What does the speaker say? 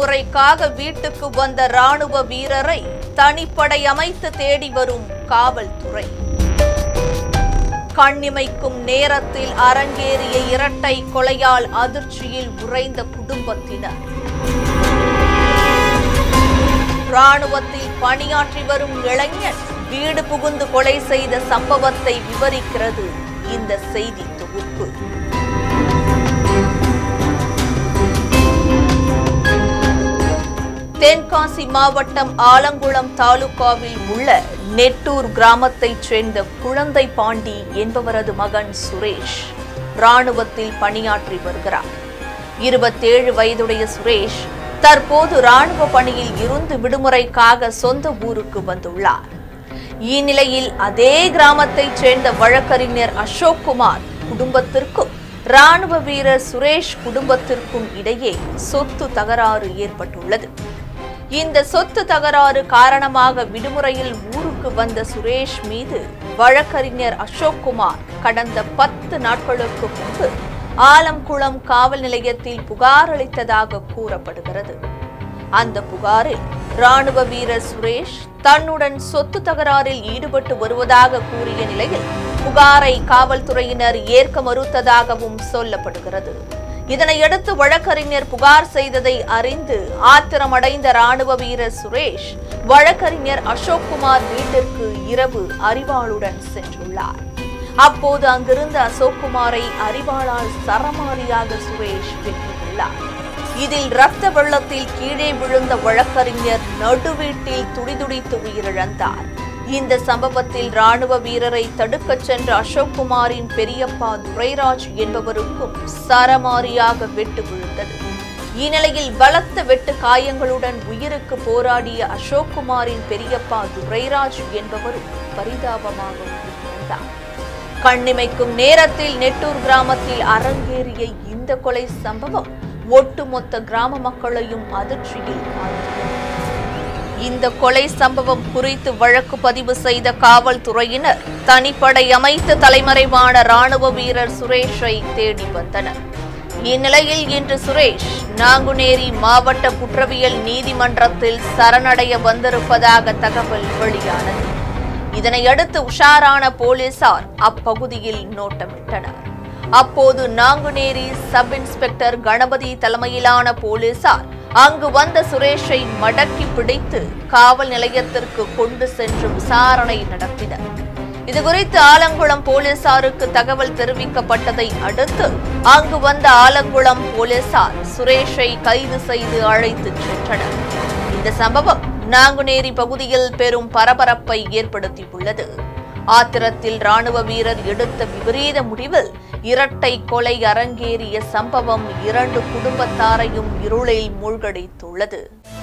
விடுமுறைக்காக வீட்டுக்கு வந்த ராணுவ வீரரை தனிப்படை அமைத்து தேடி வரும் காவல்துறை கண்ணிமைக்கும் நேரத்தில் அரங்கேறிய இரட்டை கொலையால் அதிர்ச்சியில் உறைந்த குடும்பத்தினர் ராணுவத்தில் பணியாற்றி வரும் இளைஞன் வீடு புகுந்து கொலை செய்த சம்பவத்தை விவரிக்கிறது இந்த செய்தி தொகுப்பு தென்காசி மாவட்டம் ஆலங்குளம் தாலுகாவில் உள்ள நெட்டூர் கிராமத்தைச் சேர்ந்த குழந்தை பாண்டி என்பவரது மகன் சுரேஷ் ராணுவத்தில் பணியாற்றி வருகிறார் இருபத்தேழு வயதுடைய சுரேஷ் தற்போது ராணுவ பணியில் இருந்து விடுமுறைக்காக சொந்த ஊருக்கு வந்துள்ளார் இந்நிலையில் அதே கிராமத்தைச் சேர்ந்த வழக்கறிஞர் அசோக் குமார் குடும்பத்திற்கும் ராணுவ வீரர் சுரேஷ் குடும்பத்திற்கும் இடையே சொத்து தகராறு ஏற்பட்டுள்ளது இந்த சொத்து தகராறு காரணமாக விடுமுறையில் ஊருக்கு வந்த சுரேஷ் மீது வழக்கறிஞர் அசோக் குமார் கடந்த பத்து நாட்களுக்கு முன்பு ஆலம்குளம் காவல் நிலையத்தில் புகார் அளித்ததாக கூறப்படுகிறது அந்த புகாரில் ராணுவ வீரர் சுரேஷ் தன்னுடன் சொத்து தகராறில் ஈடுபட்டு வருவதாக கூறிய நிலையில் புகாரை காவல்துறையினர் ஏற்க மறுத்ததாகவும் சொல்லப்படுகிறது இதனையடுத்து வழக்கறிஞர் புகார் செய்ததை அறிந்து ஆத்திரமடைந்த ராணுவ வீரர் சுரேஷ் வழக்கறிஞர் அசோக் குமார் வீட்டிற்கு இரவு அறிவாளுடன் சென்றுள்ளார் அப்போது அங்கிருந்த அசோக் குமாரை அறிவாளால் சரமாரியாக சுரேஷ் வெட்டியுள்ளார் இதில் ரத்த வெள்ளத்தில் கீழே விழுந்த வழக்கறிஞர் நடுவீட்டில் துடிதுடித்து உயிரிழந்தார் இந்த சம்பவத்தில் ராணுவ வீரரை தடுக்கச் சென்ற அசோக் குமாரின் பெரியப்பா துரைராஜ் என்பவருக்கும் சரமாரியாக வெட்டு விழுந்தது இந்நிலையில் பலத்த வெட்டு காயங்களுடன் உயிருக்கு போராடிய அசோக் குமாரின் பெரியப்பா துரைராஜ் என்பவரும் பரிதாபமாக உயிரிழந்தார் கண்ணிமைக்கும் நேரத்தில் நெட்டூர் கிராமத்தில் அரங்கேறிய இந்த கொலை சம்பவம் ஒட்டுமொத்த கிராம மக்களையும் அதிர்ச்சியில் ஆழ்த்தியது இந்த கொலை சம்பவம் குறித்து வழக்கு பதிவு செய்த காவல்துறையினர் தனிப்படை அமைத்து தலைமறைவான ராணுவ வீரர் சுரேஷை தேடி வந்தனர் இந்நிலையில் இன்று சுரேஷ் நாங்குநேரி மாவட்ட குற்றவியல் நீதிமன்றத்தில் சரணடைய வந்திருப்பதாக தகவல் வெளியானது இதனையடுத்து உஷாரான போலீசார் அப்பகுதியில் நோட்டமிட்டனர் அப்போது நாங்குநேரி சப் இன்ஸ்பெக்டர் கணபதி தலைமையிலான போலீசார் அங்கு வந்த சுரேஷை மடக்கி பிடித்து காவல் நிலையத்திற்கு கொண்டு சென்று விசாரணை நடத்தினர் இதுகுறித்து ஆலங்குளம் போலீசாருக்கு தகவல் தெரிவிக்கப்பட்டதை அடுத்து அங்கு வந்த ஆலங்குளம் போலீசார் சுரேஷை கைது செய்து அழைத்துச் சென்றனர் இந்த சம்பவம் நாங்குநேரி பகுதியில் பெரும் பரபரப்பை ஏற்படுத்தியுள்ளது ஆத்திரத்தில் ராணுவ வீரர் எடுத்த விபரீத முடிவில் இரட்டை கொலை அரங்கேறிய சம்பவம் இரண்டு குடும்பத்தாரையும் இருளில் மூழ்கடித்துள்ளது